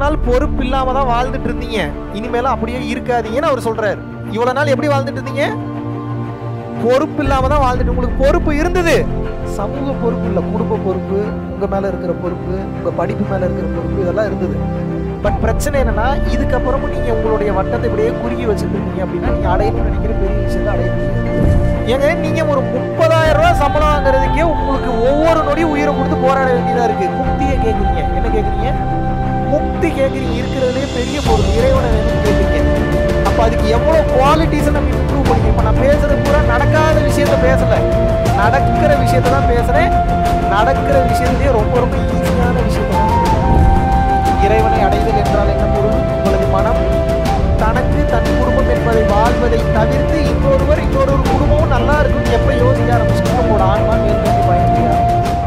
நாள் பொறுப்பு இல்லாம தான் வாழ்ந்துட்டு இருந்தீங்க இனிமேல அப்படியே இருக்காதீங்கன்னு அவர் சொல்றாரு இவ்வளவு நாள் எப்படி வாழ்ந்துட்டு இருந்தீங்க பொறுப்பு இல்லாம தான் வாழ்ந்துட்டு உங்களுக்கு பொறுப்பு இருந்தது சமூக பொறுப்பு இல்ல குடும்ப பொறுப்பு உங்க மேல இருக்கிற பொறுப்பு உங்க படிப்பு மேல இருக்கிற பொறுப்பு இதெல்லாம் இருந்தது பட் பிரச்சனை என்னன்னா இதுக்கப்புறமும் நீங்க உங்களுடைய வட்டத்தை இப்படியே குறுகி வச்சுட்டு இருக்கீங்க அப்படின்னா நீங்க அடையணும்னு நினைக்கிற பெரிய விஷயத்தை அடைய முடியாது ஏங்க நீங்க ஒரு முப்பதாயிரம் ரூபாய் சம்பளம் வாங்குறதுக்கே உங்களுக்கு ஒவ்வொரு நொடியும் உயிரை கொடுத்து போராட வேண்டியதா இருக்கு முக்தியை கேக்குறீங்க என்ன கேக்குறீங்க முக்தி கேக்குறீங்க இருக்கிறதுலே பெரிய பொருள் இறைவனை வேணும்னு கேக்குறீங்க அப்ப அதுக்கு எவ்வளவு குவாலிட்டிஸை நம்ம இம்ப்ரூவ் பண்ணிக்கணும் இப்ப நான் பேசுறது பூரா நடக்காத விஷயத்த பேசல நடக்கிற விஷயத்த தான் பேசுறேன் நடக்கிற விஷயத்திலேயே ரொம்ப ரொம்ப ஈஸியான விஷயத்த தான் பேசுறேன். இறைவனை அடைதல் என்றால் என்ன பொருள் உங்களது மனம் தனக்கு தன் குடும்பம் என்பதை வாழ்வதை தவிர்த்து இன்னொருவர் இன்னொரு குடும்பமும் நல்லா இருக்கும் எப்ப யோசிக்க ஆரம்பிச்சுட்டு உங்களோட ஆன்மா மேல்நோக்கி பயணிக்கிறார்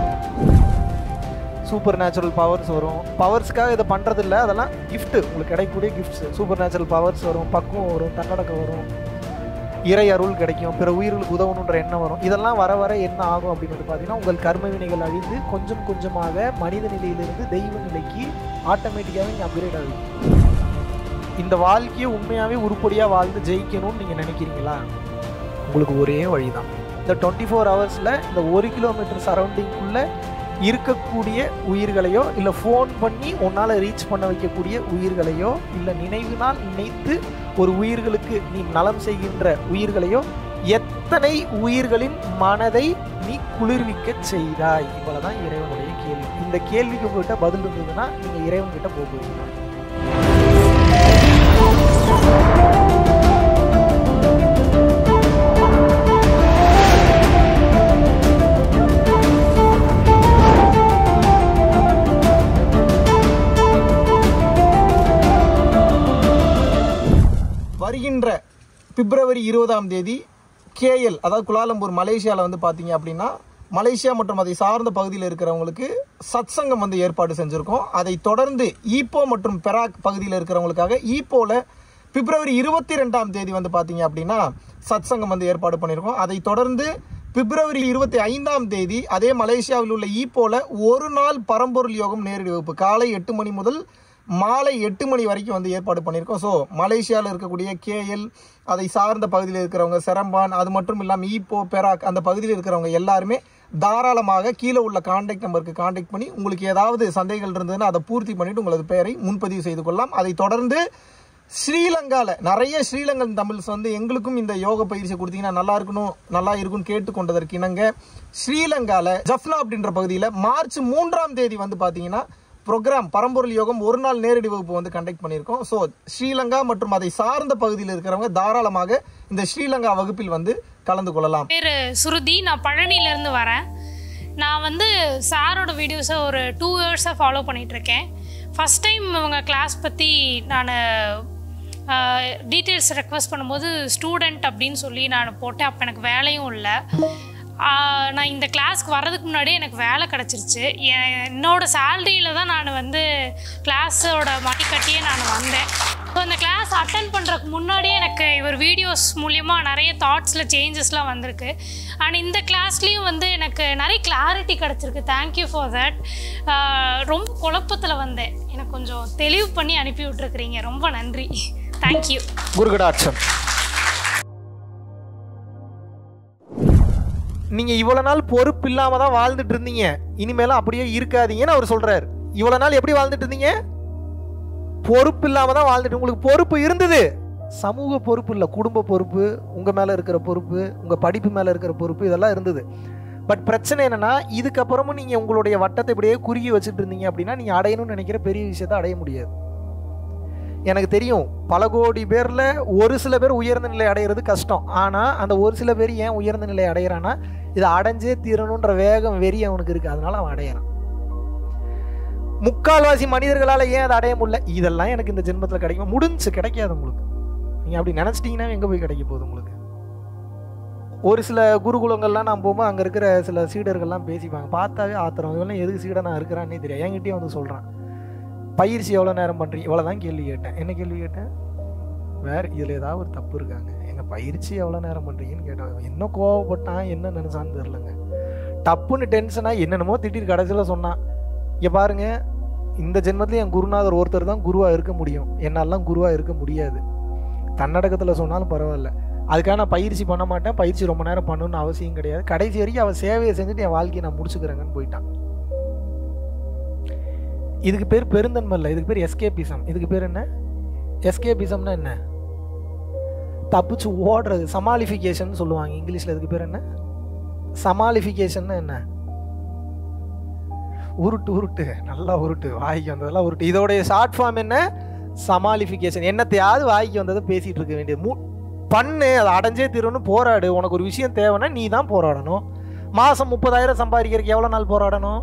சூப்பர் நேச்சுரல் பவர்ஸ் வரும் பவர்ஸ்க்காக இதை பண்றது இல்ல அதெல்லாம் gift உங்களுக்கு கிடைக்கக்கூடிய கிஃப்ட்ஸ் சூப்பர் நேச்சுரல் பவர்ஸ் வரும் பக்குவம் வரும் தன்னடக்கம் வரும் இறை அருள் கிடைக்கும் பிற உயிர்களுக்கு உதவணுன்ற எண்ணம் வரும் இதெல்லாம் வர வர என்ன ஆகும் அப்படின்னு வந்து பார்த்தீங்கன்னா உங்கள் கர்ம வினைகள் அழிந்து கொஞ்சம் கொஞ்சமாக மனித நிலையிலிருந்து தெய்வ நிலைக்கு ஆட்டோமேட்டிக்காகவே நீங்கள் அப்கிரேட் ஆகுது இந்த வாழ்க்கையை உண்மையாகவே உருப்படியாக வாழ்ந்து ஜெயிக்கணும்னு நீங்கள் நினைக்கிறீங்களா உங்களுக்கு ஒரே வழி தான் இந்த டுவெண்ட்டி ஃபோர் ஹவர்ஸில் இந்த ஒரு கிலோமீட்டர் சரௌண்டிங்குள்ளே இருக்கக்கூடிய உயிர்களையோ இல்லை ஃபோன் பண்ணி உன்னால் ரீச் பண்ண வைக்கக்கூடிய உயிர்களையோ இல்லை நினைவினால் நினைத்து ஒரு உயிர்களுக்கு நீ நலம் செய்கின்ற உயிர்களையோ எத்தனை உயிர்களின் மனதை நீ குளிர்விக்க செய்தாய் இவ்வளவுதான் இறைவனுடைய கேள்வி இந்த கேள்விக்கு உங்ககிட்ட பதில் இருந்ததுன்னா நீங்க இறைவன் கிட்ட போகுவீங்க வருகின்ற பிப்ரவரி இருபதாம் தேதி கேஎல் அதாவது குலாலம்பூர் மலேசியாவில் வந்து பார்த்தீங்க அப்படின்னா மலேசியா மற்றும் அதை சார்ந்த பகுதியில் இருக்கிறவங்களுக்கு சத்சங்கம் வந்து ஏற்பாடு செஞ்சுருக்கோம் அதை தொடர்ந்து ஈப்போ மற்றும் பெராக் பகுதியில் இருக்கிறவங்களுக்காக ஈப்போவில் பிப்ரவரி இருபத்தி ரெண்டாம் தேதி வந்து பார்த்தீங்க அப்படின்னா சத்சங்கம் வந்து ஏற்பாடு பண்ணியிருக்கோம் அதை தொடர்ந்து பிப்ரவரி இருபத்தி ஐந்தாம் தேதி அதே மலேசியாவில் உள்ள ஈப்போல ஒரு நாள் பரம்பொருள் யோகம் நேரடி வகுப்பு காலை எட்டு மணி முதல் மாலை எட்டு மணி வரைக்கும் வந்து ஏற்பாடு பண்ணியிருக்கோம் ஸோ மலேசியாவில் இருக்கக்கூடிய கேஎல் அதை சார்ந்த பகுதியில் இருக்கிறவங்க செரம்பான் அது மட்டும் இல்லாமல் ஈப்போ பெராக் அந்த பகுதியில் இருக்கிறவங்க எல்லாருமே தாராளமாக கீழே உள்ள கான்டாக்ட் நம்பருக்கு கான்டாக்ட் பண்ணி உங்களுக்கு ஏதாவது சந்தேகங்கள் இருந்ததுன்னா அதை பூர்த்தி பண்ணிட்டு உங்களது பெயரை முன்பதிவு செய்து கொள்ளலாம் அதை தொடர்ந்து ஸ்ரீலங்கால நிறைய ஸ்ரீலங்கன் தமிழ்ஸ் வந்து எங்களுக்கும் இந்த யோக பயிற்சி கொடுத்தீங்கன்னா நல்லா இருக்கணும் நல்லா இருக்கும்னு கேட்டுக்கொண்டதற்கு இணங்க ஸ்ரீலங்கால ஜஃப்னா அப்படின்ற பகுதியில் மார்ச் மூன்றாம் தேதி வந்து பார்த்தீங்கன்னா ப்ரோக்ராம் பரம்பொருள் யோகம் ஒரு நாள் நேரடி வகுப்பு வந்து கண்டக்ட் பண்ணியிருக்கோம் ஸோ ஸ்ரீலங்கா மற்றும் அதை சார்ந்த பகுதியில் இருக்கிறவங்க தாராளமாக இந்த ஸ்ரீலங்கா வகுப்பில் வந்து கலந்து கொள்ளலாம் பேர் சுருதி நான் பழனியிலேருந்து வரேன் நான் வந்து சாரோட வீடியோஸை ஒரு டூ இயர்ஸாக ஃபாலோ பண்ணிகிட்ருக்கேன் ஃபஸ்ட் டைம் அவங்க கிளாஸ் பற்றி நான் டீட்டெயில்ஸ் ரெக்வஸ்ட் பண்ணும்போது ஸ்டூடெண்ட் அப்படின்னு சொல்லி நான் போட்டேன் அப்போ எனக்கு வேலையும் இல்லை ஆஹ் நான் இந்த கிளாஸ்க்கு வர்றதுக்கு முன்னாடியே எனக்கு வேலை கிடச்சிருச்சு என் என்னோட சேலரியில் தான் நான் வந்து கிளாஸோட மணி கட்டியே நான் வந்தேன் ஸோ இந்த கிளாஸ் அட்டன் பண்ணுறதுக்கு முன்னாடியே எனக்கு இவர் வீடியோஸ் மூலியமாக நிறைய தாட்ஸில் சேஞ்சஸ்லாம் வந்திருக்கு அண்ட் இந்த கிளாஸ்லேயும் வந்து எனக்கு நிறைய கிளாரிட்டி கிடச்சிருக்கு தேங்க்யூ ஃபார் தட் ரொம்ப குழப்பத்தில் வந்தேன் எனக்கு கொஞ்சம் தெளிவு பண்ணி அனுப்பி விட்ருக்குறீங்க ரொம்ப நன்றி தேங்க்யூ குருகடாட்சம் நீங்க இவ்வளவு நாள் பொறுப்பு இல்லாம தான் வாழ்ந்துட்டு இருந்தீங்க இனிமேல அப்படியே இருக்காதீங்கன்னு அவர் சொல்றாரு இவ்வளவு நாள் எப்படி வாழ்ந்துட்டு இருந்தீங்க பொறுப்பு இல்லாம தான் வாழ்ந்துட்டு உங்களுக்கு பொறுப்பு இருந்தது சமூக பொறுப்பு இல்லை குடும்ப பொறுப்பு உங்க மேல இருக்கிற பொறுப்பு உங்க படிப்பு மேல இருக்கிற பொறுப்பு இதெல்லாம் இருந்தது பட் பிரச்சனை என்னன்னா இதுக்கப்புறமும் நீங்க உங்களுடைய வட்டத்தை இப்படியே குறுகி வச்சுட்டு இருந்தீங்க அப்படின்னா நீங்க அடையணும்னு நினைக்கிற பெரிய விஷயத்தை அடைய முடியாது எனக்கு தெரியும் பல கோடி பேர்ல ஒரு சில பேர் உயர்ந்த நிலை அடையிறது கஷ்டம் ஆனா அந்த ஒரு சில பேர் ஏன் உயர்ந்த நிலை அடையிறான்னா இதை அடைஞ்சே தீரணுன்ற வேகம் வெறி அவனுக்கு இருக்கு அதனால அவன் அடையறான் முக்கால்வாசி மனிதர்களால ஏன் அதை அடைய முடியல இதெல்லாம் எனக்கு இந்த ஜென்மத்துல கிடைக்கும் முடிஞ்சு கிடைக்காது உங்களுக்கு நீங்க அப்படி நினைச்சிட்டீங்கன்னா எங்க போய் கிடைக்க போகுது உங்களுக்கு ஒரு சில குருகுலங்கள்லாம் நான் போகும்போது அங்கே இருக்கிற சில சீடர்கள்லாம் பேசிப்பாங்க பார்த்தாவே ஆத்திரம் இவெல்லாம் எதுக்கு சீடனா இருக்கிறான்னே தெரியும் என்கிட்டயும் வந்து சொல்கிறான் பயிற்சி எவ்வளோ நேரம் பண்ணுறீங்க இவ்வளோ தான் கேள்வி கேட்டேன் என்ன கேள்வி கேட்டேன் வேற இதில் ஏதாவது ஒரு தப்பு இருக்காங்க எங்கள் பயிற்சி எவ்வளோ நேரம் பண்ணுறீங்கன்னு கேட்டாங்க என்ன கோவப்பட்டான் என்ன நினச்சான்னு தெரிலங்க டப்புன்னு டென்ஷனாக என்னென்னமோ திட்டிட்டு கடைசியில் சொன்னான் இங்கே பாருங்க இந்த ஜென்மத்தில் என் குருநாதர் ஒருத்தர் தான் குருவாக இருக்க முடியும் என்னாலாம் குருவாக இருக்க முடியாது தன்னடக்கத்தில் சொன்னாலும் பரவாயில்ல அதுக்காக நான் பயிற்சி பண்ண மாட்டேன் பயிற்சி ரொம்ப நேரம் பண்ணணும்னு அவசியம் கிடையாது கடைசி வரைக்கும் அவன் சேவையை செஞ்சுட்டு என் வாழ்க்கையை நான் முடிச்சுக்கிறேங்கன்னு போயிட்டான் இதுக்கு பேர் பெருந்தன்மை இல்லை இதுக்கு பேர் எஸ்கேபிசம் இதுக்கு பேர் என்ன எஸ்கேபிசம்னா என்ன தப்பிச்சு ஓடுறது சமாளிஃபிகேஷன் சொல்லுவாங்க இங்கிலீஷில் இதுக்கு பேர் என்ன சமாளிஃபிகேஷன் என்ன உருட்டு உருட்டு நல்லா உருட்டு வாய்க்கு வந்ததெல்லாம் உருட்டு இதோடைய ஷார்ட் ஃபார்ம் என்ன சமாளிஃபிகேஷன் என்னத்தையாவது வாய்க்கு வந்ததை பேசிகிட்டு இருக்க வேண்டியது மூ பண்ணு அதை அடைஞ்சே தீரும்னு போராடு உனக்கு ஒரு விஷயம் தேவைன்னா நீ தான் போராடணும் மாதம் முப்பதாயிரம் சம்பாதிக்கிறதுக்கு எவ்வளோ நாள் போராடணும்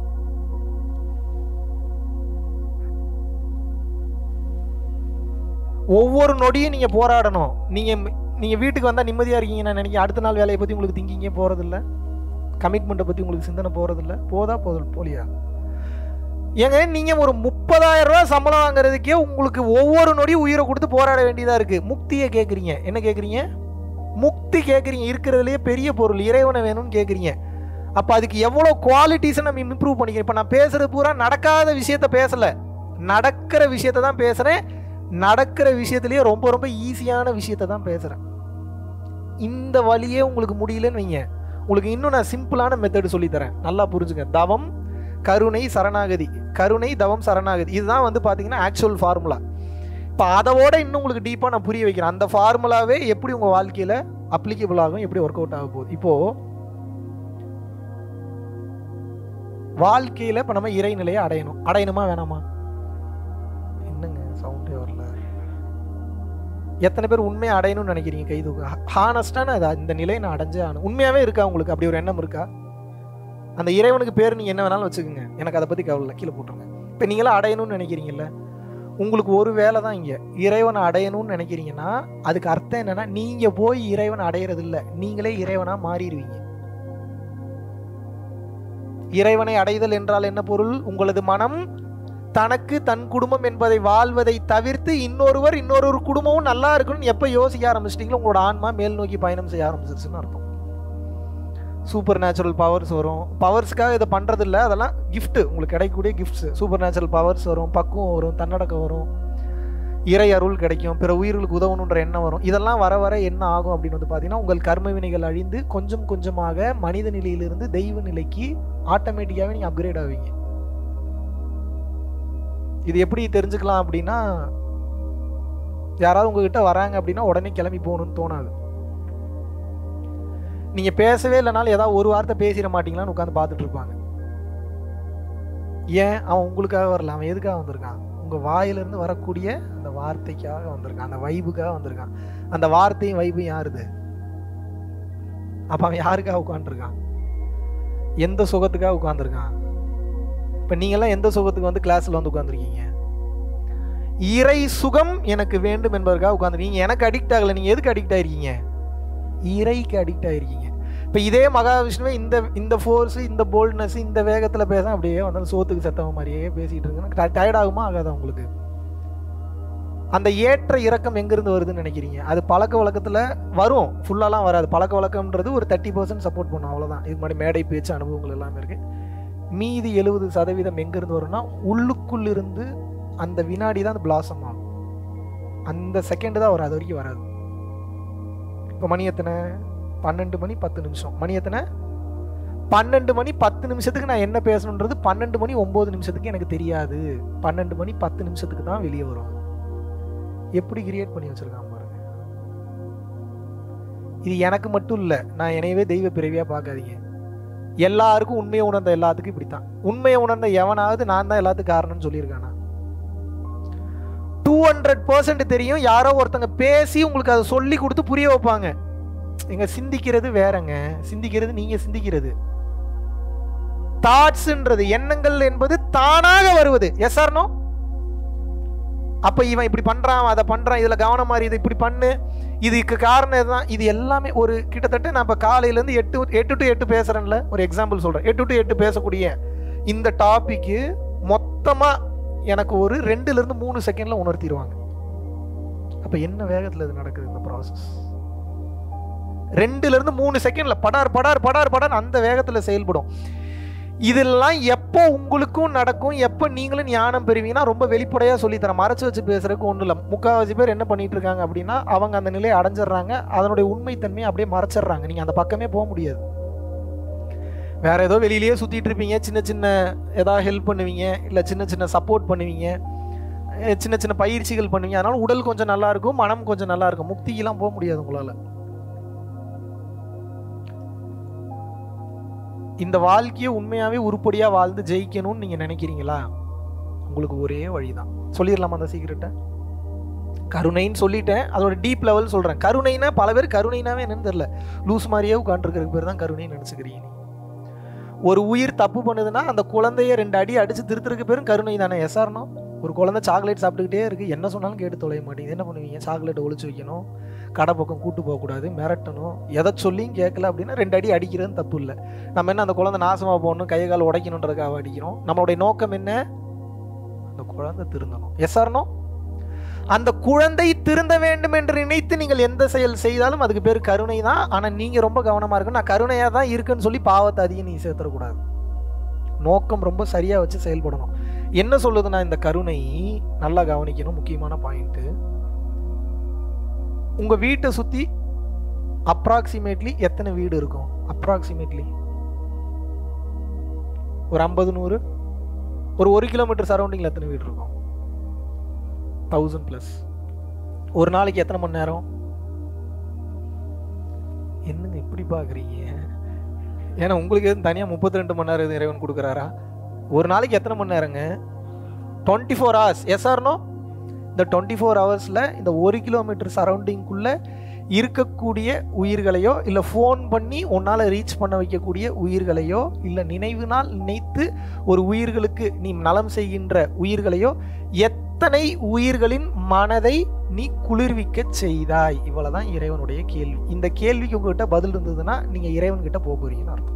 ஒவ்வொரு நொடியும் நீங்கள் போராடணும் நீங்கள் நீங்கள் வீட்டுக்கு வந்தால் நிம்மதியாக இருக்கீங்கன்னு நினைக்கிறேன் அடுத்த நாள் வேலையை பற்றி உங்களுக்கு திங்கிங்கே போகிறதில்ல கமிட்மெண்ட்டை பற்றி உங்களுக்கு சிந்தனை போகிறதில்ல போதா போதும் போலியா ஏங்க நீங்கள் ஒரு முப்பதாயிரம் ரூபா சம்பளம் வாங்குறதுக்கே உங்களுக்கு ஒவ்வொரு நொடியும் உயிரை கொடுத்து போராட வேண்டியதாக இருக்குது முக்தியை கேட்குறீங்க என்ன கேட்குறீங்க முக்தி கேட்குறீங்க இருக்கிறதுலையே பெரிய பொருள் இறைவனை வேணும்னு கேட்குறீங்க அப்போ அதுக்கு எவ்வளோ குவாலிட்டிஸை நம்ம இம்ப்ரூவ் பண்ணிக்கிறோம் இப்போ நான் பேசுகிறது பூரா நடக்காத விஷயத்த பேசலை நடக்கிற விஷயத்த தான் பேசுகிறேன் நடக்கிற விஷயத்துலேயே ரொம்ப ரொம்ப ஈஸியான விஷயத்த தான் பேசுகிறேன் இந்த வழியே உங்களுக்கு முடியலன்னு வைங்க உங்களுக்கு இன்னும் நான் சிம்பிளான மெத்தடு சொல்லித்தரேன் நல்லா புரிஞ்சுங்க தவம் கருணை சரணாகதி கருணை தவம் சரணாகதி இதுதான் வந்து பார்த்தீங்கன்னா ஆக்சுவல் ஃபார்முலா இப்போ அதோட இன்னும் உங்களுக்கு டீப்பாக நான் புரிய வைக்கிறேன் அந்த ஃபார்முலாவே எப்படி உங்கள் வாழ்க்கையில் அப்ளிகபிள் ஆகும் எப்படி ஒர்க் அவுட் ஆக போகுது இப்போது வாழ்க்கையில் இப்போ நம்ம இறைநிலையை அடையணும் அடையணுமா வேணாமா என்னங்க சவுண்டே வரல எத்தனை பேர் உண்மையை அடையணும்னு நினைக்கிறீங்க கை தூக்க ஹானஸ்டான அது இந்த நிலையை நான் அடைஞ்சே ஆகணும் உண்மையாகவே இருக்கா உங்களுக்கு அப்படி ஒரு எண்ணம் இருக்கா அந்த இறைவனுக்கு பேர் நீங்கள் என்ன வேணாலும் வச்சுக்கோங்க எனக்கு அதை பற்றி கவலை இல்லை, கீழே போட்டுருங்க இப்போ நீங்களாம் அடையணும்னு நினைக்கிறீங்கல்ல உங்களுக்கு ஒரு வேலை தான் இங்கே இறைவனை அடையணும்னு நினைக்கிறீங்கன்னா அதுக்கு அர்த்தம் என்னன்னா நீங்கள் போய் இறைவனை அடையிறது இல்லை நீங்களே இறைவனாக மாறிடுவீங்க இறைவனை அடைதல் என்றால் என்ன பொருள் உங்களது மனம் தனக்கு தன் குடும்பம் என்பதை வாழ்வதை தவிர்த்து இன்னொருவர் இன்னொரு குடும்பமும் நல்லா இருக்கணும்னு எப்போ யோசிக்க ஆரம்பிச்சிட்டீங்களோ உங்களோட ஆன்மா மேல் நோக்கி பயணம் செய்ய ஆரம்பிச்சிருச்சுன்னு அர்த்தம் சூப்பர் நேச்சுரல் பவர்ஸ் வரும் பவர்ஸ்க்காக இதை பண்ணுறது இல்லை அதெல்லாம் gift உங்களுக்கு கிடைக்கக்கூடிய கிஃப்ட்ஸ் சூப்பர் நேச்சுரல் பவர்ஸ் வரும் பக்குவம் வரும் தன்னடக்கம் வரும் இறை அருள் கிடைக்கும் பிற உயிர்களுக்கு உதவணுன்ற எண்ணம் வரும் இதெல்லாம் வர வர என்ன ஆகும் அப்படின்னு வந்து பார்த்தீங்கன்னா உங்கள் கர்ம வினைகள் அழிந்து கொஞ்சம் கொஞ்சமாக மனித நிலையிலிருந்து தெய்வ நிலைக்கு ஆட்டோமேட்டிக்காகவே நீங்கள் அப்கிரேட் ஆவீங்க இது எப்படி தெரிஞ்சுக்கலாம் அப்படின்னா யாராவது உங்ககிட்ட வராங்க அப்படின்னா உடனே கிளம்பி போகணும்னு தோணாது நீங்கள் பேசவே இல்லைனாலும் ஏதாவது ஒரு வார்த்தை பேசிட மாட்டீங்களான்னு உட்காந்து பார்த்துட்டு இருப்பாங்க ஏன் அவன் உங்களுக்காக வரல அவன் எதுக்காக வந்திருக்கான் உங்கள் வாயிலிருந்து வரக்கூடிய அந்த வார்த்தைக்காக வந்திருக்கான் அந்த வைபுக்காக வந்திருக்கான் அந்த வார்த்தையும் வைபும் யாருது அப்போ அவன் யாருக்காக உட்காந்துருக்கான் எந்த சுகத்துக்காக உட்காந்துருக்கான் இப்போ நீங்கள்லாம் எந்த சுகத்துக்கு வந்து கிளாஸில் வந்து உட்காந்துருக்கீங்க இறை சுகம் எனக்கு வேண்டும் என்பதற்காக உட்காந்து நீங்கள் எனக்கு அடிக்ட் ஆகலை நீங்கள் எதுக்கு அடிக்ட் ஆயிருக்கீங்க இறைக்கு அடிக்ட் ஆயிருக்கீங்க இப்போ இதே மகாவிஷ்ணுவே இந்த இந்த ஃபோர்ஸ் இந்த போல்ட்னஸ் இந்த வேகத்தில் பேச அப்படியே வந்து சோத்துக்கு செத்தவ மாதிரியே பேசிகிட்டு இருக்குன்னு டயர்ட் ஆகுமா ஆகாதா உங்களுக்கு அந்த ஏற்ற இறக்கம் எங்கேருந்து வருதுன்னு நினைக்கிறீங்க அது பழக்க வழக்கத்தில் வரும் ஃபுல்லாலாம் வராது பழக்க வழக்கம்ன்றது ஒரு தேர்ட்டி பர்சன்ட் சப்போர்ட் பண்ணும் அவ்வளோதான் இது மாதிரி மேடை பேச்சு அனுபவங்கள் எல்லாமே இருக்குது மீதி எழுபது சதவீதம் எங்கேருந்து வரும்னா உள்ளுக்குள் இருந்து அந்த வினாடி தான் அந்த பிளாசம் ஆகும் அந்த செகண்ட் தான் வரும் அது வரைக்கும் வராது இப்போ மணி எத்தனை பன்னெண்டு மணி பத்து நிமிஷம் மணி எத்தனை பன்னெண்டு மணி பத்து நிமிஷத்துக்கு நான் என்ன பேசணுன்றது பன்னெண்டு மணி ஒம்பது நிமிஷத்துக்கு எனக்கு தெரியாது பன்னெண்டு மணி பத்து நிமிஷத்துக்கு தான் வெளியே வரும் எப்படி கிரியேட் பண்ணி வச்சிருக்கான் பாருங்க இது எனக்கு மட்டும் இல்லை நான் என்னையவே தெய்வ பிறவியாக பார்க்காதீங்க எல்லாருக்கும் உண்மையை உணர்ந்த எல்லாத்துக்கும் இப்படித்தான் உண்மையை உணர்ந்த எவனாவது நான் தான் எல்லாத்துக்கும் காரணம்னு சொல்லியிருக்கானா டூ ஹண்ட்ரட் பர்சன்ட் தெரியும் யாரோ ஒருத்தங்க பேசி உங்களுக்கு அதை சொல்லி கொடுத்து புரிய வைப்பாங்க எங்க சிந்திக்கிறது வேறங்க சிந்திக்கிறது நீங்க சிந்திக்கிறது தாட்ஸ்ன்றது எண்ணங்கள் என்பது தானாக வருவது எஸ் ஆர்னோ அப்ப இவன் இப்படி பண்றான் அதை பண்றான் இதுல கவனம் மாறி இதை இப்படி பண்ணு இதுக்கு காரணம் இதுதான் இது எல்லாமே ஒரு கிட்டத்தட்ட நான் இப்போ காலையிலேருந்து எட்டு எட்டு டு எட்டு பேசுகிறேன்ல ஒரு எக்ஸாம்பிள் சொல்கிறேன் எட்டு டு எட்டு பேசக்கூடிய இந்த டாபிக்கு மொத்தமாக எனக்கு ஒரு ரெண்டுலேருந்து மூணு செகண்டில் உணர்த்திடுவாங்க அப்போ என்ன வேகத்தில் இது நடக்குது இந்த ப்ராசஸ் ரெண்டுலேருந்து மூணு செகண்டில் படார் படார் படார் படார் அந்த வேகத்தில் செயல்படும் இதெல்லாம் எப்போ உங்களுக்கும் நடக்கும் எப்போ நீங்களும் ஞானம் பெறுவீங்கன்னா ரொம்ப வெளிப்படையாக சொல்லித்தரேன் மறைச்சு வச்சு பேசுறதுக்கு ஒன்றும் இல்லை முக்கால்வாசி பேர் என்ன பண்ணிட்டு இருக்காங்க அப்படின்னா அவங்க அந்த நிலையை அடைஞ்சிடுறாங்க அதனுடைய உண்மைத்தன்மையை அப்படியே மறைச்சிடுறாங்க நீங்கள் அந்த பக்கமே போக முடியாது வேற ஏதோ வெளியிலேயே சுற்றிட்டு இருப்பீங்க சின்ன சின்ன ஏதாவது ஹெல்ப் பண்ணுவீங்க இல்லை சின்ன சின்ன சப்போர்ட் பண்ணுவீங்க அஹ் சின்ன சின்ன பயிற்சிகள் பண்ணுவீங்க அதனால உடல் கொஞ்சம் நல்லா இருக்கும் மனம் கொஞ்சம் நல்லா இருக்கும் முக்திக்கெல்லாம் போக முடியாது உங்களால் இந்த வாழ்க்கையை உண்மையாகவே உருப்படியாக வாழ்ந்து ஜெயிக்கணும்னு நீங்கள் நினைக்கிறீங்களா உங்களுக்கு ஒரே வழிதான் சொல்லிடலாமா அந்த சீக்கிரட்டை கருணைன்னு சொல்லிட்டேன் அதோட டீப் லெவல் சொல்கிறேன் கருணைனா பல பேர் கருணைனாவே என்னன்னு தெரியல லூஸ் மாதிரியே உட்காந்துருக்கிறதுக்கு பேர் தான் கருணைன்னு நினச்சிக்கிறீங்க நீங்க. ஒரு உயிர் தப்பு பண்ணுதுன்னா அந்த குழந்தைய ரெண்டு அடி அடிச்சு திருத்துறதுக்கு பேரும் கருணை தானே எஸ்ஆர்னோ ஒரு குழந்தை சாக்லேட் சாப்பிட்டுக்கிட்டே இருக்கு என்ன சொன்னாலும் கேட்டு தொலைய மாட்டேங்குது என்ன பண்ணுவீங்க சாக்லேட்டை ஒளிச்சு வைக்கணும் கடை பக்கம் கூட்டு போகக்கூடாது மிரட்டணும் எதை சொல்லியும் கேட்கல அப்படின்னா ரெண்டு அடி அடிக்கிறது தப்பு இல்லை நம்ம என்ன அந்த குழந்தை நாசமாக போகணும் கையை கால் உடைக்கணுன்றதுக்காக அடிக்கிறோம் நம்மளுடைய நோக்கம் என்ன அந்த குழந்தை திருந்தணும் எஸ்ஆர்னோ அந்த குழந்தை திருந்த வேண்டும் என்று நினைத்து நீங்கள் எந்த செயல் செய்தாலும் அதுக்கு பேர் கருணை தான் ஆனால் நீங்கள் ரொம்ப கவனமாக இருக்கணும் நான் கருணையாக தான் இருக்குன்னு சொல்லி பாவத்தை அதிகம் நீ சேர்த்துடக்கூடாது நோக்கம் ரொம்ப சரியாக வச்சு செயல்படணும் என்ன சொல்லுதுன்னா இந்த கருணை நல்லா கவனிக்கணும் முக்கியமான பாயிண்ட்டு உங்கள் வீட்டை சுற்றி அப்ராக்சிமேட்லி எத்தனை வீடு இருக்கும் அப்ராக்சிமேட்லி ஒரு ஐம்பது நூறு ஒரு ஒரு கிலோமீட்டர் சரௌண்டிங்கில் எத்தனை வீடு இருக்கும் தௌசண்ட் ப்ளஸ் ஒரு நாளைக்கு எத்தனை மணி நேரம் என்னங்க இப்படி பார்க்குறீங்க ஏன்னா உங்களுக்கு எதுவும் தனியாக முப்பத்தி ரெண்டு மணி நேரம் எதுவும் இறைவன் கொடுக்குறாரா ஒரு நாளைக்கு எத்தனை மணி நேரங்க டுவெண்ட்டி ஃபோர் ஹவர்ஸ் எஸ் ஆர்னோ இந்த டுவெண்ட்டி ஃபோர் ஹவர்ஸில் இந்த ஒரு கிலோமீட்டர் சரௌண்டிங்குள்ளே இருக்கக்கூடிய உயிர்களையோ இல்லை ஃபோன் பண்ணி உன்னால் ரீச் பண்ண வைக்கக்கூடிய உயிர்களையோ இல்லை நினைவினால் நினைத்து ஒரு உயிர்களுக்கு நீ நலம் செய்கின்ற உயிர்களையோ எத்தனை உயிர்களின் மனதை நீ குளிர்விக்க செய்தாய் இவ்வளவுதான் இறைவனுடைய கேள்வி இந்த கேள்விக்கு உங்ககிட்ட பதில் இருந்ததுன்னா நீங்க இறைவன் கிட்ட போக போறீங்கன்னு அர்த்தம்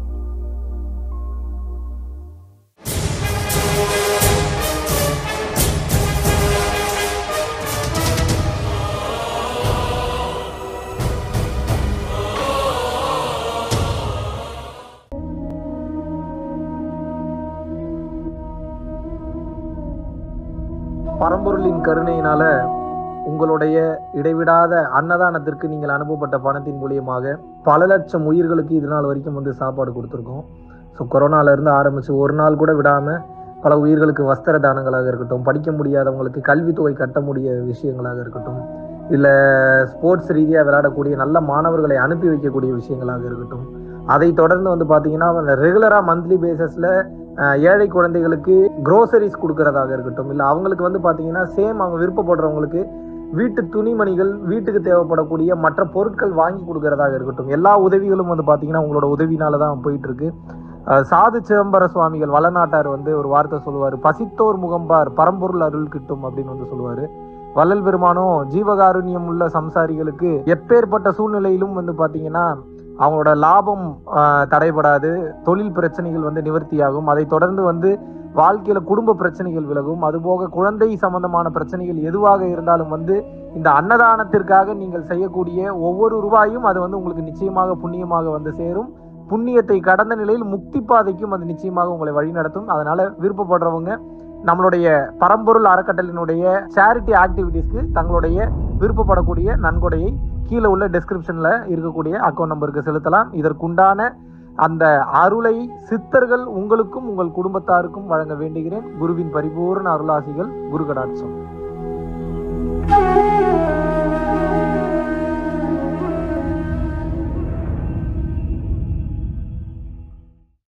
பரம்பொருளின் கருணையினால உங்களுடைய இடைவிடாத அன்னதானத்திற்கு நீங்கள் அனுப்பப்பட்ட பணத்தின் மூலியமாக பல லட்சம் உயிர்களுக்கு இது நாள் வரைக்கும் வந்து சாப்பாடு கொடுத்துருக்கோம் ஸோ கொரோனாலேருந்து ஆரம்பித்து ஒரு நாள் கூட விடாமல் பல உயிர்களுக்கு வஸ்திர தானங்களாக இருக்கட்டும் படிக்க முடியாதவங்களுக்கு கல்வித்தொகை கட்ட முடிய விஷயங்களாக இருக்கட்டும் இல்லை ஸ்போர்ட்ஸ் ரீதியாக விளையாடக்கூடிய நல்ல மாணவர்களை அனுப்பி வைக்கக்கூடிய விஷயங்களாக இருக்கட்டும் அதை தொடர்ந்து வந்து பார்த்தீங்கன்னா ரெகுலராக மந்த்லி பேசிஸில் ஏழை குழந்தைகளுக்கு க்ரோசரிஸ் கொடுக்கறதாக இருக்கட்டும் இல்லை அவங்களுக்கு வந்து பார்த்தீங்கன்னா சேம் அவங்க விருப்பப்படுறவங்களுக்கு வீட்டு துணிமணிகள் வீட்டுக்கு தேவைப்படக்கூடிய மற்ற பொருட்கள் வாங்கி கொடுக்கறதாக இருக்கட்டும் எல்லா உதவிகளும் வந்து பார்த்தீங்கன்னா உங்களோட உதவினால தான் போயிட்டு இருக்கு அஹ் சாது சிதம்பர சுவாமிகள் வளநாட்டார் வந்து ஒரு வார்த்தை சொல்லுவார் பசித்தோர் முகம்பார் பரம்பொருள் அருள் கிட்டும் அப்படின்னு வந்து சொல்லுவார் வள்ளல் பெருமானும் ஜீவகாருண்யம் உள்ள சம்சாரிகளுக்கு எப்பேற்பட்ட சூழ்நிலையிலும் வந்து பார்த்தீங்கன்னா அவங்களோட லாபம் ஆஹ், தடைபடாது தொழில் பிரச்சனைகள் வந்து நிவர்த்தியாகும் அதை தொடர்ந்து வந்து வாழ்க்கையில குடும்ப பிரச்சனைகள் விலகும் அதுபோக குழந்தை சம்பந்தமான பிரச்சனைகள் எதுவாக இருந்தாலும் வந்து இந்த அன்னதானத்திற்காக நீங்கள் செய்யக்கூடிய ஒவ்வொரு ரூபாயும் அது வந்து உங்களுக்கு நிச்சயமாக புண்ணியமாக வந்து சேரும் புண்ணியத்தை கடந்த நிலையில் முக்தி பாதைக்கும் அது நிச்சயமாக உங்களை வழிநடத்தும் அதனால விருப்பப்படுறவங்க நம்மளுடைய பரம்பொருள் அறக்கட்டளினுடைய சேரிட்டி ஆக்டிவிட்டீஸ்க்கு தங்களுடைய விருப்பப்படக்கூடிய நன்கொடையை கீழே உள்ள டெஸ்கிரிப்ஷன்ல இருக்கக்கூடிய அக்கௌண்ட் நம்பருக்கு செலுத்தலாம் இதற்குண்டான அந்த அருளை சித்தர்கள் உங்களுக்கும் உங்கள் குடும்பத்தாருக்கும் வழங்க வேண்டுகிறேன் குருவின் பரிபூர்ண அருளாசிகள் குரு கடாட்சம்